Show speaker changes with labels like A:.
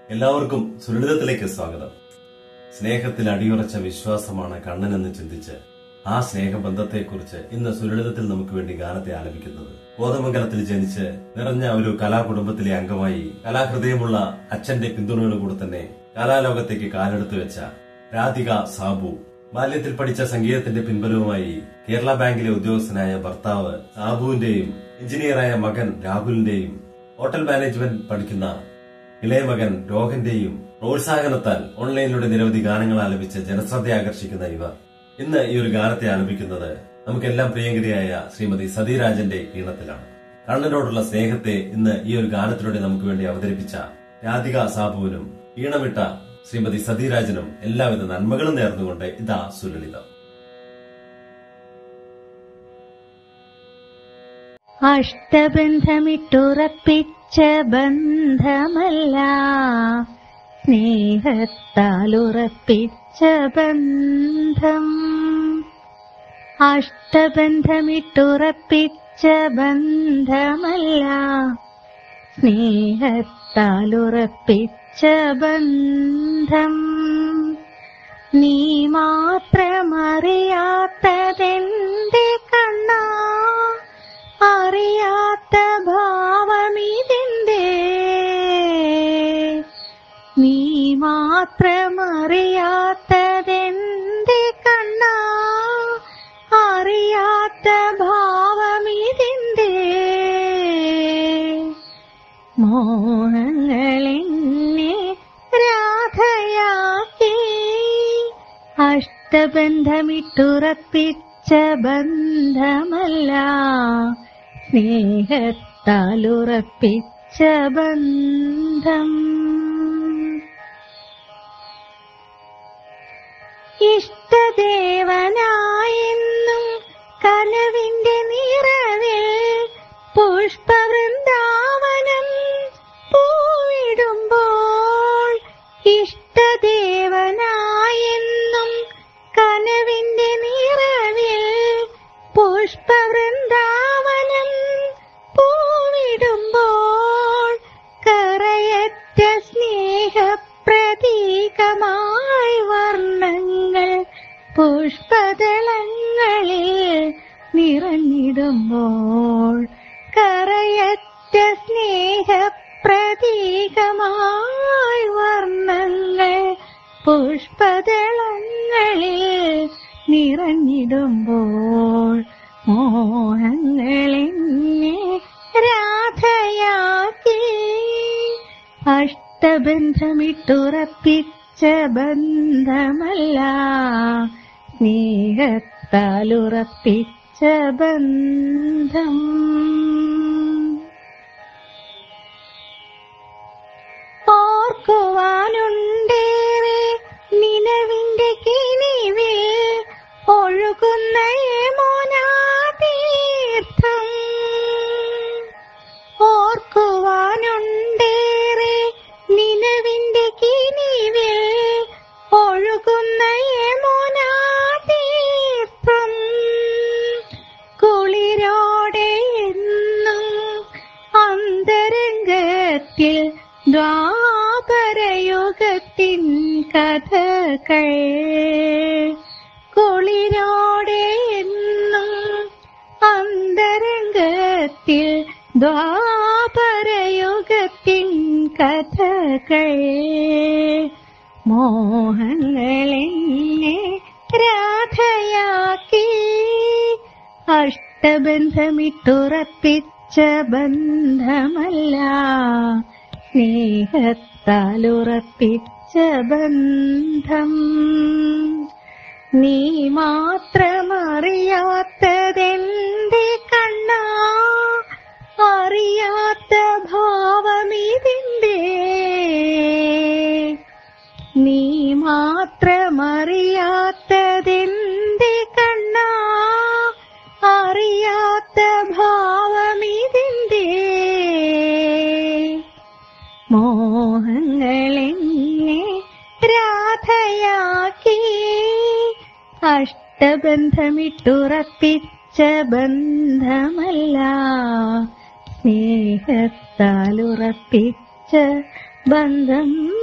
A: എല്ലാവർക്കും സുരളിതത്തിലേക്ക് സ്വാഗതം സ്നേഹത്തിൽ അടിയുറച്ച വിശ്വാസമാണ് കണ്ണനെന്ന് ചിന്തിച്ച് ആ സ്നേഹബന്ധത്തെക്കുറിച്ച് ഇന്ന് സുരളിതത്തിൽ നമുക്ക് വേണ്ടി ഗാനത്തെ ആലപിക്കുന്നത് കോതമംഗലത്തിൽ ജനിച്ച് നിറഞ്ഞ ഒരു കലാകുടുംബത്തിലെ അംഗമായി കലാഹൃദയമുള്ള അച്ഛന്റെ പിന്തുണയോടുകൂടെ തന്നെ കലാലോകത്തേക്ക് കാലെടുത്തു വെച്ച രാധിക സാബു ബാല്യത്തിൽ പഠിച്ച സംഗീതത്തിന്റെ പിൻബലവുമായി കേരള ബാങ്കിലെ ഉദ്യോഗസ്ഥനായ ഭർത്താവ് സാബുവിന്റെയും എഞ്ചിനീയറായ മകൻ രാഹുലിന്റെയും ഹോട്ടൽ മാനേജ്മെന്റ് പഠിക്കുന്ന ഇളയ മകൻ രോഹന്റെയും പ്രോത്സാഹനത്താൽ ഓൺലൈനിലൂടെ നിരവധി ഗാനങ്ങൾ ആലപിച്ച് ജനശ്രദ്ധ ആകർഷിക്കുന്ന ഇവർ ഇന്ന് ഈ ഒരു ഗാനത്തെ ആലപിക്കുന്നത് നമുക്കെല്ലാം പ്രിയങ്കരിയായ ശ്രീമതി സതീരാജന്റെ ഈണത്തിലാണ് കണ്ണനോടുള്ള സ്നേഹത്തെ ഇന്ന് ഈ ഒരു ഗാനത്തിലൂടെ നമുക്ക് വേണ്ടി അവതരിപ്പിച്ച രാധിക സാബുവിനും ഈണമിട്ട ശ്രീമതി സതീരാജനും എല്ലാവിധ നന്മകളും നേർന്നുകൊണ്ട് ഇതാ സുലളിതം
B: അഷ്ടബന്ധമിട്ടുറപ്പിച്ച ബന്ധമല്ല സ്നേഹത്താലുറപ്പിച്ച ബന്ധം അഷ്ടബന്ധമിട്ടുറപ്പിച്ച ബന്ധമല്ല സ്നേഹത്താലുറപ്പിച്ച ബന്ധം നീ മാത്രമറിയാത്തതെന്റെ കണ്ണാ അറിയാത്ത ഭാവമിതിന്റെ നീ മാത്രമറിയാത്തതെന്റെ കണ്ണാ അറിയാത്ത ഭാവമിതിന്റെ മോഹങ്ങളെന്നെ രാധയാക്കി അഷ്ടബന്ധമിട്ടുറപ്പിച്ച ബന്ധമല്ല സ്നേഹത്താലുറപ്പിച്ച ബന്ധം ഇഷ്ടദേവനായെന്നും കനവിന്റെ നിറവിൽ പുഷ്പവൃന്ദാവനം പൂവിടുമ്പോൾ ഇഷ്ടദേവനായെന്നും കനവിന്റെ നിറവിൽ പുഷ്പവൃന്ദാവനം പൂവിടുമ്പോൾ കറയറ്റ സ്നേഹപ്രതീകമായി വർണ്ണങ്ങൾ പുഷ്പദളങ്ങളിൽ നിറഞ്ഞിടുമ്പോൾ കറയറ്റ സ്നേഹപ്രതീകമായി വർണ്ണങ്ങൾ പുഷ്പദളങ്ങളിൽ നിറഞ്ഞിടുമ്പോൾ മോഹങ്ങളെന്നെ രാധയാക്കി അഷ്ടബന്ധമിട്ടുറപ്പിച്ച ബന്ധമല്ല സ്നേഹത്താലുറപ്പിച്ച ബന്ധം ഓർക്കുവാനുണ്ടേറെ നിലവിന്റെ കിണിവിൽ ഒഴുകുന്ന മോനാതീർത്ഥം ഓർക്കുവാനുണ്ടേറെ നിലവിന്റെ കിണിവിൽ ഒഴുകുന്ന മോനാതീർത്ഥം കുളിരോടെ എന്നും അന്തരംഗത്തിൽ ദ്വാപരയുഗത്തിൻ കഥകൾ കുളിരോടെ എന്നും അന്തരംഗത്തിൽ ദ്വാപരയുഗത്തിൻ കഥകൾ മോഹങ്ങളെന്നെ രാധയാക്കി അഷ്ടബന്ധമിട്ടുറപ്പിച്ച ബന്ധമല്ല സ്നേഹത്താലുറപ്പിച്ച ബന്ധം നീ മാത്രമറിയാത്തതെന്റെ കണ്ണാ അറിയാത്ത ഭാവമിതിന്റെ നീ മാത്രമറിയാത്തതെന്റെ കണ്ണാ അറിയാത്ത ഭാവമിതിന്റെ മോഹങ്ങളെന്നെ രാധയാക്കി അഷ്ടബന്ധമിട്ടുറപ്പിച്ച ബന്ധമല്ല സ്നേഹത്താലുറപ്പിച്ച ബന്ധം